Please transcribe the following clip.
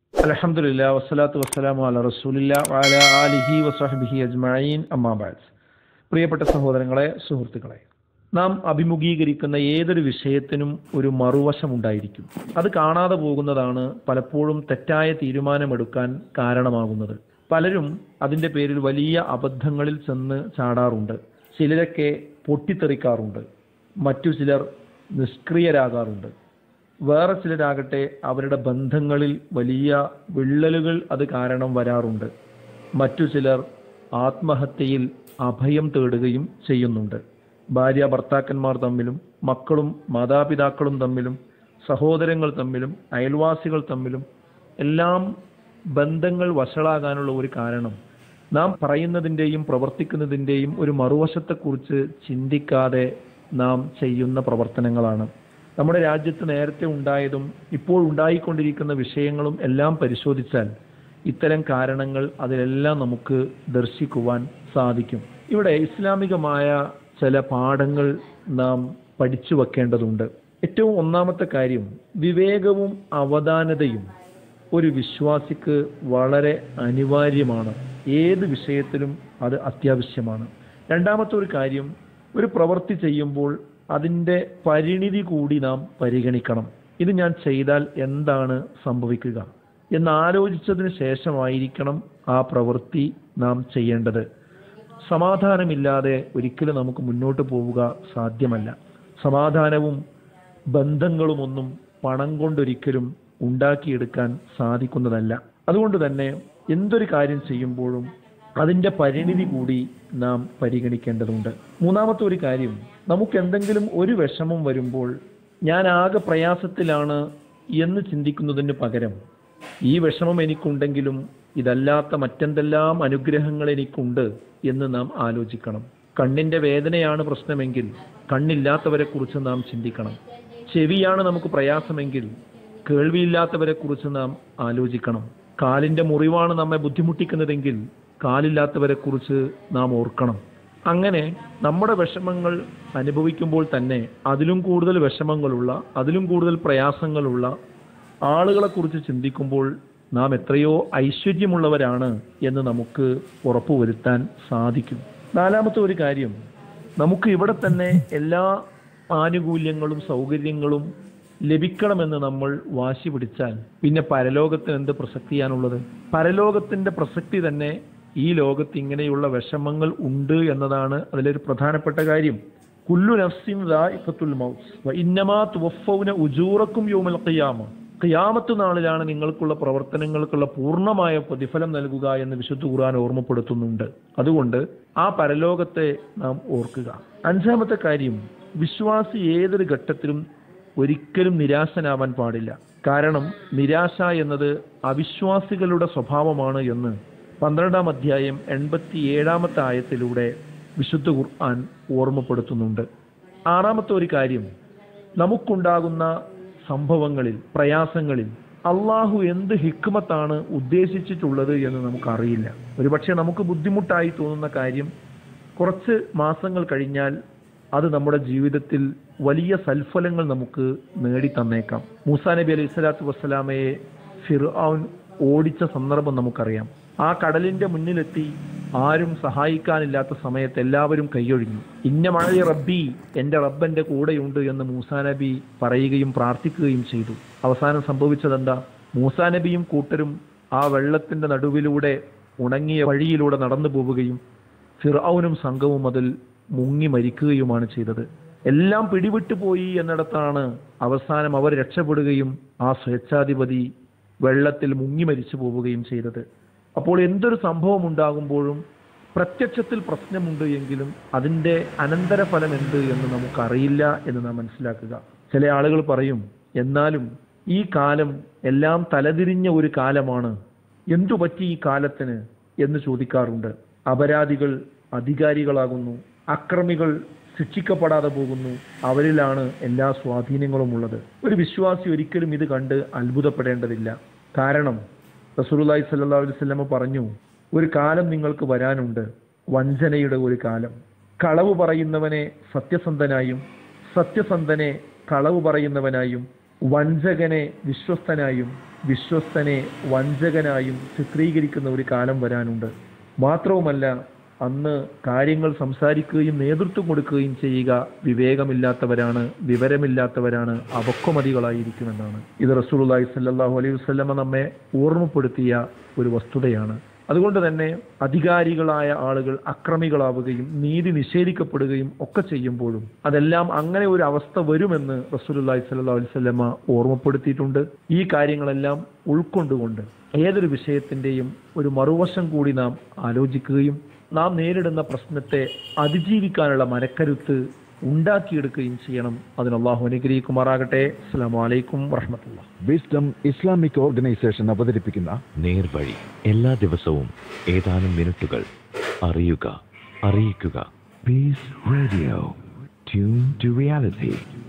അലഹമുല്ല വസ്സലാത്തു വസ്സലാമു അല റസൂലില്ല വാല ആലിഹി വസഹബിഹി അജ്മഈൻ അമ്മാബാദ് പ്രിയപ്പെട്ട സഹോദരങ്ങളെ സുഹൃത്തുക്കളെ നാം അഭിമുഖീകരിക്കുന്ന ഏതൊരു വിഷയത്തിനും ഒരു മറുവശം ഉണ്ടായിരിക്കും അത് കാണാതെ പോകുന്നതാണ് പലപ്പോഴും തെറ്റായ തീരുമാനമെടുക്കാൻ കാരണമാകുന്നത് പലരും അതിൻ്റെ പേരിൽ വലിയ അബദ്ധങ്ങളിൽ ചെന്ന് ചാടാറുണ്ട് ചിലരൊക്കെ പൊട്ടിത്തെറിക്കാറുണ്ട് മറ്റു ചിലർ നിഷ്ക്രിയരാകാറുണ്ട് വേറെ ചിലരാകട്ടെ അവരുടെ ബന്ധങ്ങളിൽ വലിയ വിള്ളലുകൾ അത് കാരണം വരാറുണ്ട് മറ്റു ചിലർ ആത്മഹത്യയിൽ അഭയം തേടുകയും ചെയ്യുന്നുണ്ട് ഭാര്യ ഭർത്താക്കന്മാർ തമ്മിലും മക്കളും മാതാപിതാക്കളും തമ്മിലും സഹോദരങ്ങൾ തമ്മിലും അയൽവാസികൾ തമ്മിലും എല്ലാം ബന്ധങ്ങൾ വഷളാകാനുള്ള ഒരു കാരണം നാം പറയുന്നതിൻ്റെയും പ്രവർത്തിക്കുന്നതിൻ്റെയും ഒരു മറുവശത്തെക്കുറിച്ച് ചിന്തിക്കാതെ നാം ചെയ്യുന്ന പ്രവർത്തനങ്ങളാണ് നമ്മുടെ രാജ്യത്ത് നേരത്തെ ഉണ്ടായതും ഇപ്പോൾ ഉണ്ടായിക്കൊണ്ടിരിക്കുന്ന വിഷയങ്ങളും എല്ലാം പരിശോധിച്ചാൽ ഇത്തരം കാരണങ്ങൾ അതിലെല്ലാം നമുക്ക് ദർശിക്കുവാൻ സാധിക്കും ഇവിടെ ഇസ്ലാമികമായ ചില പാഠങ്ങൾ നാം പഠിച്ചു വെക്കേണ്ടതുണ്ട് ഏറ്റവും ഒന്നാമത്തെ കാര്യം വിവേകവും അവധാനതയും ഒരു വിശ്വാസിക്ക് വളരെ അനിവാര്യമാണ് ഏത് വിഷയത്തിലും അത് അത്യാവശ്യമാണ് രണ്ടാമത്തെ ഒരു കാര്യം ഒരു പ്രവൃത്തി ചെയ്യുമ്പോൾ അതിൻ്റെ പരിണിതി കൂടി നാം പരിഗണിക്കണം ഇത് ഞാൻ ചെയ്താൽ എന്താണ് സംഭവിക്കുക എന്ന് ആലോചിച്ചതിന് ശേഷമായിരിക്കണം ആ പ്രവൃത്തി നാം ചെയ്യേണ്ടത് സമാധാനമില്ലാതെ ഒരിക്കലും നമുക്ക് മുന്നോട്ട് പോവുക സാധ്യമല്ല സമാധാനവും ബന്ധങ്ങളുമൊന്നും പണം കൊണ്ടൊരിക്കലും ഉണ്ടാക്കിയെടുക്കാൻ സാധിക്കുന്നതല്ല അതുകൊണ്ട് തന്നെ എന്തൊരു കാര്യം ചെയ്യുമ്പോഴും അതിൻ്റെ പരിണിതി കൂടി നാം പരിഗണിക്കേണ്ടതുണ്ട് മൂന്നാമത്തെ ഒരു കാര്യം നമുക്ക് എന്തെങ്കിലും ഒരു വിഷമം വരുമ്പോൾ ഞാൻ ആകെ പ്രയാസത്തിലാണ് എന്ന് ചിന്തിക്കുന്നതിന് പകരം ഈ വിഷമം എനിക്കുണ്ടെങ്കിലും ഇതല്ലാത്ത മറ്റെന്തെല്ലാം അനുഗ്രഹങ്ങൾ എനിക്കുണ്ട് എന്ന് നാം ആലോചിക്കണം കണ്ണിൻ്റെ വേദനയാണ് പ്രശ്നമെങ്കിൽ കണ്ണില്ലാത്തവരെ കുറിച്ച് നാം ചിന്തിക്കണം ചെവിയാണ് നമുക്ക് പ്രയാസമെങ്കിൽ കേൾവിയില്ലാത്തവരെ കുറിച്ച് നാം ആലോചിക്കണം കാലിൻ്റെ മുറിവാണ് നമ്മെ ബുദ്ധിമുട്ടിക്കുന്നതെങ്കിൽ കാലില്ലാത്തവരെ കുറിച്ച് നാം ഓർക്കണം അങ്ങനെ നമ്മുടെ വിഷമങ്ങൾ അനുഭവിക്കുമ്പോൾ തന്നെ അതിലും കൂടുതൽ വിഷമങ്ങളുള്ള അതിലും കൂടുതൽ പ്രയാസങ്ങളുള്ള ആളുകളെ കുറിച്ച് ചിന്തിക്കുമ്പോൾ നാം എത്രയോ ഐശ്വര്യമുള്ളവരാണ് എന്ന് നമുക്ക് ഉറപ്പുവരുത്താൻ സാധിക്കും നാലാമത്തെ ഒരു കാര്യം നമുക്ക് ഇവിടെ തന്നെ എല്ലാ ആനുകൂല്യങ്ങളും സൗകര്യങ്ങളും ലഭിക്കണമെന്ന് നമ്മൾ വാശി പിടിച്ചാൽ പിന്നെ പരലോകത്തിന് എന്ത് പ്രസക്തിയാണുള്ളത് പരലോകത്തിന്റെ പ്രസക്തി തന്നെ ഈ ലോകത്ത് ഇങ്ങനെയുള്ള വിഷമങ്ങൾ ഉണ്ട് എന്നതാണ് അതിലൊരു പ്രധാനപ്പെട്ട കാര്യം കുല്ലു നഫ്സിൻ ദാഇഖത്തുൽ മൗത്ത് വ ഇന്നമാ തുവഫൗന ഉജൂറക്കും യൗമൽ ഖിയാമ ഖിയാമത്ത് നാളിലാണ് നിങ്ങൾക്കുള്ള പ്രവർത്തനങ്ങൾക്കുള്ള പൂർണ്ണമായ പ്രതിഫലം നൽകുക എന്ന് വിശുദ്ധ ഖുർആൻ ഓർമ്മപ്പെടുത്തുന്നുണ്ട് അതുകൊണ്ട് ആ പരലോകത്തെ നാം ഓർക്കുക അഞ്ചാമത്തെ കാര്യം വിശ്വാസി ഏതൊരു ഘട്ടത്തിലും ഒരിക്കലും നിരാശനാവാൻ പാടില്ല കാരണം നിരാശ എന്നത് അവിശ്വാസികളുടെ സ്വഭാവമാണ് എന്ന് പന്ത്രണ്ടാം അധ്യായം എൺപത്തി ഏഴാമത്തെ ആയത്തിലൂടെ വിശുദ്ധ ഖുർആൻ ഓർമ്മപ്പെടുത്തുന്നുണ്ട് ആറാമത്തെ ഒരു കാര്യം നമുക്കുണ്ടാകുന്ന സംഭവങ്ങളിൽ പ്രയാസങ്ങളിൽ അള്ളാഹു എന്ത് ഹിക്മത്താണ് ഉദ്ദേശിച്ചിട്ടുള്ളത് എന്ന് നമുക്കറിയില്ല ഒരുപക്ഷെ നമുക്ക് ബുദ്ധിമുട്ടായി തോന്നുന്ന കാര്യം കുറച്ച് മാസങ്ങൾ കഴിഞ്ഞാൽ അത് നമ്മുടെ ജീവിതത്തിൽ വലിയ സൽഫലങ്ങൾ നമുക്ക് നേടിത്തന്നേക്കാം മൂസാ നബി അലൈഹി സ്വലാത്തു വസ്സലാമയെ ഫിർഔൻ ഓടിച്ച സന്ദർഭം നമുക്കറിയാം ആ കടലിന്റെ മുന്നിലെത്തി ആരും സഹായിക്കാനില്ലാത്ത സമയത്ത് എല്ലാവരും കൈയൊഴിഞ്ഞു ഇന്ന മഴയ റബ്ബി എൻ്റെ റബ്ബന്റെ കൂടെയുണ്ട് എന്ന് മൂസാ നബി പറയുകയും പ്രാർത്ഥിക്കുകയും ചെയ്തു അവസാനം സംഭവിച്ചതെന്താ മൂസാ നബിയും കൂട്ടരും ആ വെള്ളത്തിന്റെ നടുവിലൂടെ ഉണങ്ങിയ വഴിയിലൂടെ നടന്നു പോവുകയും ഫിർഔനും സംഘവും അതിൽ മുങ്ങി മരിക്കുകയുമാണ് ചെയ്തത് എല്ലാം പിടിവിട്ടു പോയി എന്നിടത്താണ് അവസാനം അവർ രക്ഷപ്പെടുകയും ആ സ്വേച്ഛാധിപതി വെള്ളത്തിൽ മുങ്ങി മരിച്ചു പോവുകയും ചെയ്തത് അപ്പോൾ എന്തൊരു സംഭവം ഉണ്ടാകുമ്പോഴും പ്രത്യക്ഷത്തിൽ പ്രശ്നമുണ്ട് എങ്കിലും അതിൻ്റെ അനന്തരഫലം എന്ത് എന്ന് നമുക്കറിയില്ല എന്ന് നാം മനസ്സിലാക്കുക ചില ആളുകൾ പറയും എന്നാലും ഈ കാലം എല്ലാം തലതിരിഞ്ഞ ഒരു കാലമാണ് എന്തു പറ്റി ഈ കാലത്തിന് എന്ന് ചോദിക്കാറുണ്ട് അപരാധികൾ അധികാരികളാകുന്നു അക്രമികൾ ശിക്ഷിക്കപ്പെടാതെ പോകുന്നു അവരിലാണ് എല്ലാ സ്വാധീനങ്ങളും ഉള്ളത് ഒരു വിശ്വാസി ഒരിക്കലും ഇത് കണ്ട് അത്ഭുതപ്പെടേണ്ടതില്ല കാരണം റസൂലുള്ളാഹി സ്വല്ലല്ലാഹു അലൈഹി വസല്ലമ പറഞ്ഞു ഒരു കാലം നിങ്ങൾക്ക് വരാനുണ്ട് വഞ്ചനയുടെ ഒരു കാലം കളവ് പറയുന്നവനെ സത്യസന്ധനായും സത്യസന്ധനെ കളവ് പറയുന്നവനായും വഞ്ചകനെ വിശ്വസ്തനായും വിശ്വസ്തനെ വഞ്ചകനായും ചിത്രീകരിക്കുന്ന ഒരു കാലം വരാനുണ്ട് മാത്രവുമല്ല അന്ന് കാര്യങ്ങൾ സംസാരിക്കുകയും നേതൃത്വം കൊടുക്കുകയും ചെയ്യുക വിവേകമില്ലാത്തവരാണ് വിവരമില്ലാത്തവരാണ് അപക്വമതികളായിരിക്കുമെന്നാണ് ഇത് റസൂലുള്ളാഹി സ്വല്ലല്ലാഹു അലൈഹി വസല്ലമ നമ്മെ ഓർമ്മപ്പെടുത്തിയ ഒരു വസ്തുതയാണ് അതുകൊണ്ട് തന്നെ അധികാരികളായ ആളുകൾ അക്രമികളാവുകയും നീതി നിഷേധിക്കപ്പെടുകയും ഒക്കെ ചെയ്യുമ്പോഴും അതെല്ലാം അങ്ങനെ ഒരു അവസ്ഥ വരുമെന്ന് റസൂലുള്ളാഹി സ്വല്ലല്ലാഹു അലൈഹി വസല്ലമ ഓർമ്മപ്പെടുത്തിയിട്ടുണ്ട് ഈ കാര്യങ്ങളെല്ലാം ഉൾക്കൊണ്ടുകൊണ്ട് ഏതൊരു വിഷയത്തിന്റെയും ഒരു മറുവശം കൂടി നാം ആലോചിക്കുകയും നാം നേരിടുന്ന പ്രശ്നത്തെ അതിജീവിക്കാനുള്ള മനക്കരുത്ത് ഉണ്ടാക്കിയെടുക്കുകയും ചെയ്യണം അതിന് അള്ളാഹു അനുഗ്രഹിക്കുമാറാകട്ടെ അസ്സലാമു അലൈക്കും വറഹ്മത്തുള്ളാഹി വിസ്ഡം ഇസ്ലാമിക് ഓർഗനൈസേഷൻ അവതരിപ്പിക്കുന്ന നേർവഴി എല്ലാ ദിവസവും ഏതാനും മിനിറ്റുകൾ അറിയുക അറിയിക്കുക peace radio tune to reality